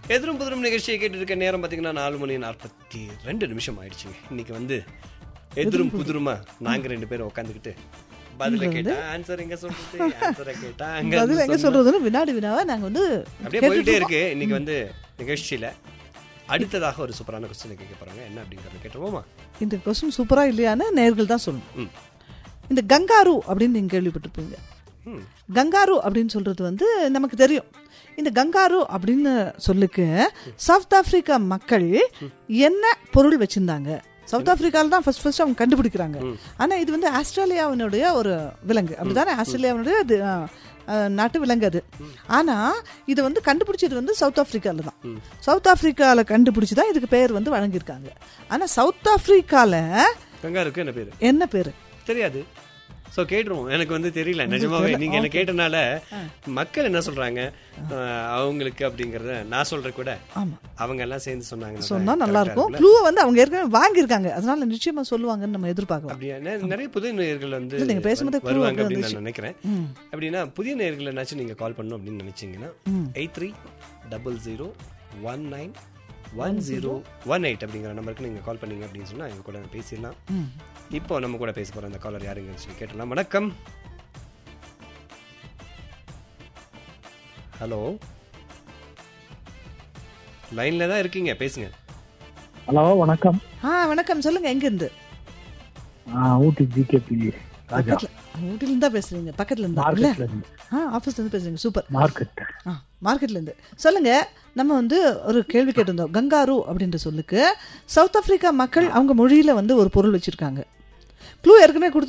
எதிரும் புதிரும் நிகழ்ச்சியை கேட்டு இருக்க நேரம் பார்த்தீங்கன்னா நாலு மணி நாற்பத்தி ரெண்டு நிமிஷம் ஆயிடுச்சுங்க இன்னைக்கு வந்து எதிரும் புதிருமா நாங்க ரெண்டு பேரும் உட்காந்துக்கிட்டு பதில கேட்டா ஆன்சர் எங்க சொல்றது ஆன்சரை கேட்டா அங்க பதில் எங்க சொல்றதுன்னு வினாடி வினாவா நாங்க வந்து அப்படியே போயிட்டே இருக்கு இன்னைக்கு வந்து நிகழ்ச்சியில அடுத்ததாக ஒரு சூப்பரான கொஸ்டின் கேட்க போறாங்க என்ன அப்படிங்கறத கேட்டுருவோமா இந்த கொஸ்டின் சூப்பரா இல்லையான்னு நேர்கள் தான் சொல்லணும் ம். இந்த கங்காரு அப்படின்னு நீங்க கேள்விப்பட்டிருப்பீங்க ம். கங்காரு அப்படின்னு சொல்றது வந்து நமக்கு தெரியும் இந்த கங்காரு அப்படின்னு சொல்லுக்கு சவுத் ஆப்பிரிக்கா மக்கள் என்ன பொருள் வச்சிருந்தாங்க சவுத் ஆப்பிரிக்கால தான் ஃபர்ஸ்ட் ஃபர்ஸ்ட் அவங்க கண்டுபிடிக்கிறாங்க ஆனா இது வந்து ஆஸ்திரேலியாவினுடைய ஒரு விலங்கு அப்படிதானே ஆஸ்திரேலியாவினுடைய அது, ஆ, ஆ, நாட்டு விலங்கு அது ஆனா இது வந்து கண்டுபிடிச்சது வந்து சவுத் ஆப்பிரிக்கால தான் சவுத் ஆப்பிரிக்கால கண்டுபிடிச்சு தான் இதுக்கு பேர் வந்து வழங்கியிருக்காங்க ஆனா சவுத் ஆப்பிரிக்கால கங்காருக்கு என்ன பேரு என்ன பேரு தெரியாது சோ கேட்டுருவோம் எனக்கு வந்து தெரியல நிஜமாவே நீங்க என்ன கேட்டனால மக்கள் என்ன சொல்றாங்க அஹ், அவங்களுக்கு அப்படிங்கறத நான் சொல்ற கூட ஆமா அவங்க எல்லாம் சேர்ந்து சொன்னாங்க சொன்னா நல்லா இருக்கும் க்ளூவை வந்து அவங்க ஏற்கனவே வாங்கியிருக்காங்க அதனால நிச்சயமா சொல்லுவாங்கன்னு நம்ம எதிர்பார்க்கலாம் அப்படியா நெ- நிறைய புதிய நேயர்கள் வந்து இல்ல, நீங்க பேசும்போதே clue வருவாங்க அப்படி அப்படின்னு வந்துச்சு. நான் நினைக்கிறேன் ம். அப்படின்னா புதிய நேயர்கள் என்னாச்சும் நீங்க கால் பண்ணணும் அப்படின்னு நினைச்சீங்கன்னா ம். Eight three double zero one nine one zero one eight அப்படிங்கிற நம்பருக்கு நீங்க கால் பண்ணீங்க அப்படின்னு சொன்னா எங்க கூட பேசிடலாம் ம். இப்போ நம்ம கூட பேச போற அந்த காலர் யாருங்கன்னு சொல்லி கேட்டலாம் வணக்கம் ஹலோ லைன்ல தான் இருக்கீங்க பேசுங்க ஹலோ வணக்கம் ஆ வணக்கம் சொல்லுங்க எங்க இருந்து ஆ, ஊட்டி ஜிகேபி ராஜா பக்கத்துல ஊட்டில இருந்தா பேசுறீங்க பக்கத்துல இருந்தா இல்ல மார்க்கெட்ல இருந்து ஆ ஆபீஸ்ல இருந்து பேசுறீங்க சூப்பர் மார்க்கெட் ஆ மார்க்கெட்ல இருந்து சொல்லுங்க நம்ம வந்து ஒரு கேள்வி கேட்டிருந்தோம் கங்காரு அப்படின்ற சொல்லுக்கு சவுத் ஆப்பிரிக்கா மக்கள் அவங்க மொழியில வந்து ஒரு பொருள் வச்சிருக்காங்க க்ளூ ஏற்கனவே கொடுத்து